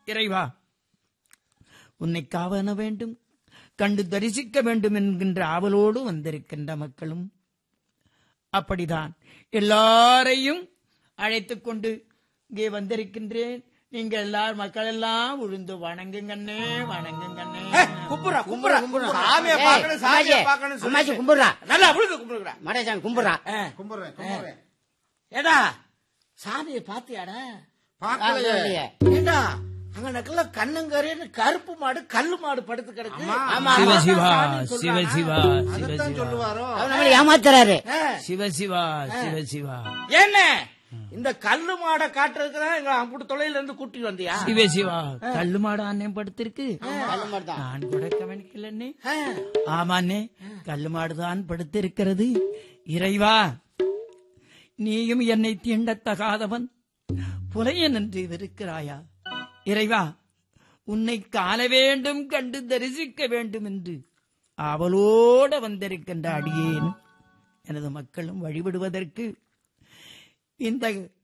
இறைவா உன்னை காவன வேண்டும் கண்டு தரிசிக்க வேண்டும் என்கின்ற ஆவலோடு வந்திருக்கின்ற மக்களும் அப்படிதான் எல்லாரையும் அழைத்துக் கொண்டு இங்கே வந்திருக்கின்றேன் நீங்க எல்லாரும் மக்கள் எல்லாம் விழுந்து வணங்குங்கண்ணே வணங்குங்கண்ணே கும்புறா கும்புறா கும்புறா. சாமியை ஏய், பார்க்கணும் சாமியை அம்மாச்சி, பார்க்கணும் அம்மாச்சி சொல்லி கும்பிடுறா நல்லா விழுந்து கும்பிடுறா மடேசாமி கும்பிடுறா கும்பிடுறேன் கும்பிடுறேன் ஏடா சாமியை பாத்தியாடா பார்க்கலையே ஏண்டா அங்க நக்கல கண்ணுங்கரேன்னு கருப்பு மாடு கல்லு மாடு படுத்து கிடக்கு ஆமா சிவ ஆமா. சிவா சாமி சிவ சொல்றானா? சிவா சிவ அதைத்தான் சிவா சொல்லுவாரோ அவர் நம்மளை ஏமாத்துறாரு ஆ, சிவ சிவா சிவ சிவா என்ன இந்த கல்லு மாடை காட்டுறதுக்கு தான் எங்க அம்புட்டு தொலைல இருந்து கூட்டி வந்தியா சிவ சிவா கல்லு மாடு அண்ணே படுத்திருக்கு கல்லு மாடு தான். நான் கூட கவனிக்கலன்னே ஆ, ஆமாண்ணே கல்லு மாடுதான் படுத்திருக்கிறது இறைவா நீயும் என்னை தீண்டத்தகாதவன் புலையன் என்று இருக்கிறாயா இறைவா உன்னை காண வேண்டும் கண்டு தரிசிக்க வேண்டும் என்று அவளோட வந்திருக்கின்ற அடியேனும் எனது மக்களும் வழிபடுவதற்கு இந்த